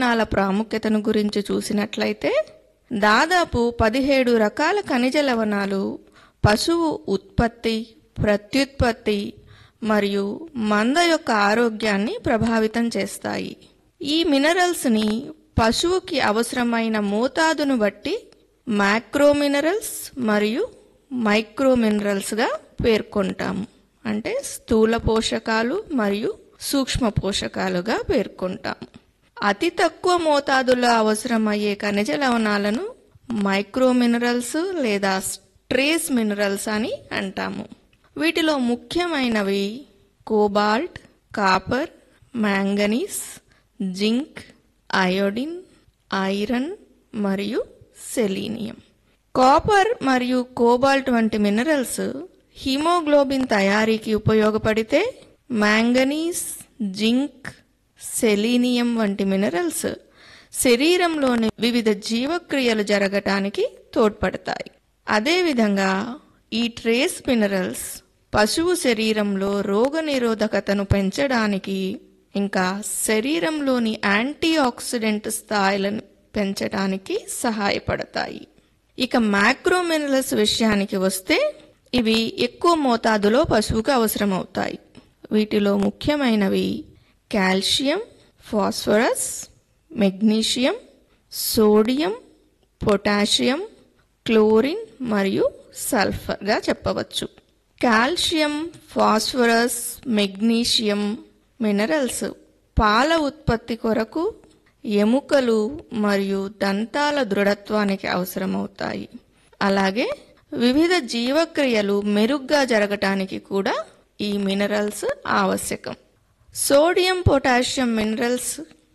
లవణాల ప్రాముఖ్యతను గురించి చూసినట్లయితే దాదాపు పదిహేడు రకాల ఖనిజ లవణాలు పశువు ఉత్పత్తి ప్రత్యుత్పత్తి మరియు మంద యొక్క ఆరోగ్యాన్ని ప్రభావితం చేస్తాయి ఈ మినరల్స్ని పశువుకి అవసరమైన మోతాదును బట్టి మ్యాక్రో మినరల్స్ మరియు మైక్రో మినరల్స్గా పేర్కొంటాము అంటే స్థూల పోషకాలు మరియు సూక్ష్మ పోషకాలుగా పేర్కొంటాము అతి తక్కువ మోతాదులో అవసరమయ్యే ఖనిజ లవణాలను మైక్రో మినరల్స్ లేదా ట్రేస్ మినరల్స్ అని అంటాము వీటిలో ముఖ్యమైనవి cobalt copper manganese zinc iodine iron మరియు సెలీనియం కాపర్ మరియు కోబాల్ట్ వంటి మినరల్స్ హిమోగ్లోబిన్ తయారీకి ఉపయోగపడితే మ్యాంగనీస్ జింక్ సెలీనియం వంటి మినరల్స్ శరీరంలోని వివిధ జీవక్రియలు జరగటానికి తోడ్పడతాయి అదేవిధంగా ఈ ట్రేస్ మినరల్స్ పశువు శరీరంలో రోగనిరోధకతను పెంచడానికి ఇంకా శరీరంలోని యాంటీ ఆక్సిడెంట్ స్థాయిలను పెంచడానికి సహాయపడతాయి ఇక మ్యాక్రో మినరల్స్ విషయానికి వస్తే ఇవి ఎక్కువ మోతాదులో పశువుకు అవసరమవుతాయి వీటిలో ముఖ్యమైనవి calcium phosphorus magnesium sodium potassium chlorine మరియు సల్ఫర్గా చెప్పవచ్చు కాల్షియం ఫాస్ఫరస్ మెగ్నీషియం మినరల్స్ పాల ఉత్పత్తి కొరకు ఎముకలు మరియు దంతాల దృఢత్వానికి అవసరమవుతాయి అలాగే వివిధ జీవక్రియలు మెరుగ్గా జరగటానికి కూడా ఈ మినరల్స్ ఆవశ్యకం సోడియం పొటాషియం మినరల్స్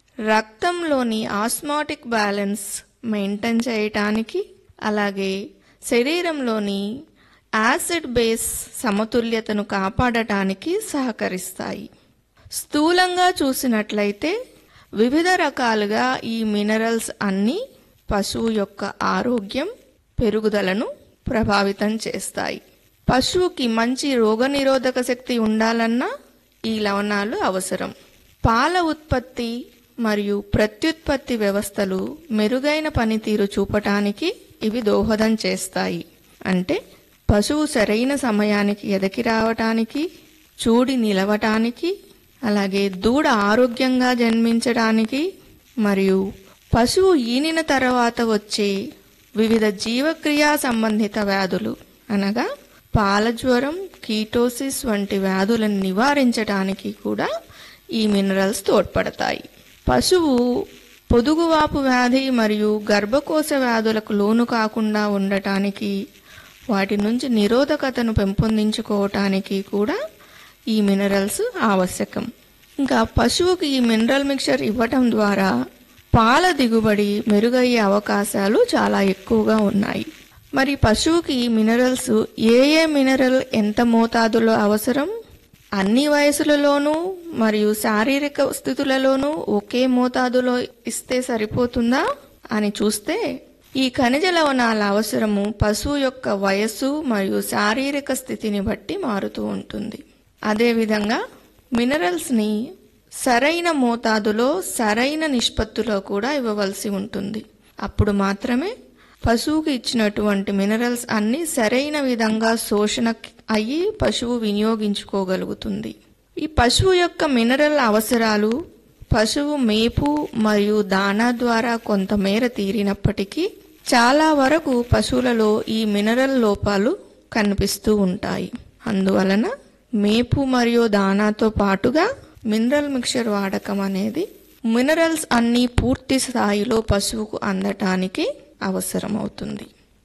రక్తంలోని ఆస్మాటిక్ బ్యాలెన్స్ మెయింటైన్ చేయటానికి అలాగే శరీరంలోని యాసిడ్ బేస్ సమతుల్యతను కాపాడటానికి సహకరిస్తాయి స్థూలంగా చూసినట్లయితే వివిధ రకాలుగా ఈ మినరల్స్ అన్నీ పశువు యొక్క ఆరోగ్యం పెరుగుదలను ప్రభావితం చేస్తాయి పశువుకి మంచి రోగనిరోధక శక్తి ఉండాలన్నా ఈ లవణాలు అవసరం పాల ఉత్పత్తి మరియు ప్రత్యుత్పత్తి వ్యవస్థలు మెరుగైన పనితీరు చూపటానికి ఇవి దోహదం చేస్తాయి అంటే పశువు సరైన సమయానికి ఎదకి రావటానికి చూడి నిలవటానికి అలాగే దూడ ఆరోగ్యంగా జన్మించడానికి మరియు పశువు ఈనిన తర్వాత వచ్చే వివిధ జీవక్రియా సంబంధిత వ్యాధులు అనగా పాల జ్వరం కీటోసిస్ వంటి వ్యాధులను నివారించడానికి కూడా ఈ మినరల్స్ తోడ్పడతాయి పశువు పొదుగువాపు వ్యాధి మరియు గర్భకోశ వ్యాధులకు లోను కాకుండా ఉండటానికి వాటి నుంచి నిరోధకతను పెంపొందించుకోవటానికి కూడా ఈ మినరల్స్ ఆవశ్యకం ఇంకా పశువుకి ఈ మినరల్ మిక్చర్ ఇవ్వటం ద్వారా పాల దిగుబడి మెరుగయ్యే అవకాశాలు చాలా ఎక్కువగా ఉన్నాయి మరి పశువుకి ఈ మినరల్స్ ఏ ఏ మినరల్ ఎంత మోతాదులో అవసరం అన్ని వయసులలోనూ మరియు శారీరక స్థితులలోనూ ఒకే మోతాదులో ఇస్తే సరిపోతుందా అని చూస్తే ఈ ఖనిజ లవణాల అవసరము పశువు యొక్క వయస్సు మరియు శారీరక స్థితిని బట్టి మారుతూ ఉంటుంది అదేవిధంగా మినరల్స్ని సరైన మోతాదులో సరైన నిష్పత్తిలో కూడా ఇవ్వవలసి ఉంటుంది అప్పుడు మాత్రమే పశువుకి ఇచ్చినటువంటి మినరల్స్ అన్ని సరైన విధంగా శోషణ అయ్యి పశువు వినియోగించుకోగలుగుతుంది ఈ పశువు యొక్క మినరల్ అవసరాలు పశువు మేపు మరియు దానా ద్వారా కొంతమేర తీరినప్పటికీ చాలా వరకు పశువులలో ఈ మినరల్ లోపాలు కనిపిస్తూ ఉంటాయి అందువలన మేపు మరియు దానాతో పాటుగా మినరల్ మిక్చర్ వాడకం అనేది మినరల్స్ అన్నీ పూర్తి స్థాయిలో పశువుకు అందటానికి అవసరమవుతుంది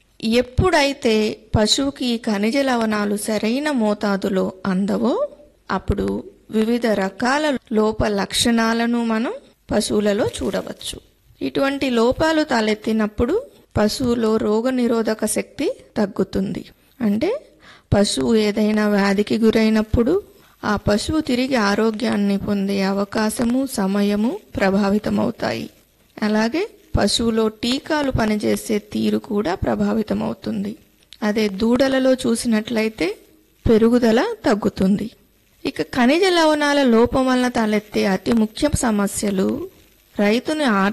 ఎప్పుడైతే పశువుకి ఈ ఖనిజ లవణాలు సరైన మోతాదులో అందవో అప్పుడు వివిధ రకాల లోప లక్షణాలను మనం పశువులలో చూడవచ్చు ఇటువంటి లోపాలు తలెత్తినప్పుడు పశువులో రోగ నిరోధక శక్తి తగ్గుతుంది అంటే పశువు ఏదైనా వ్యాధికి గురైనప్పుడు ఆ పశువు తిరిగి ఆరోగ్యాన్ని పొందే అవకాశము సమయము ప్రభావితమవుతాయి అలాగే పశువులో టీకాలు పనిచేసే తీరు కూడా ప్రభావితమవుతుంది అదే దూడలలో చూసినట్లయితే పెరుగుదల తగ్గుతుంది ఇక ఖనిజ లవణాల లోపం వలన తలెత్తే అతి ముఖ్య సమస్యలు రైతుని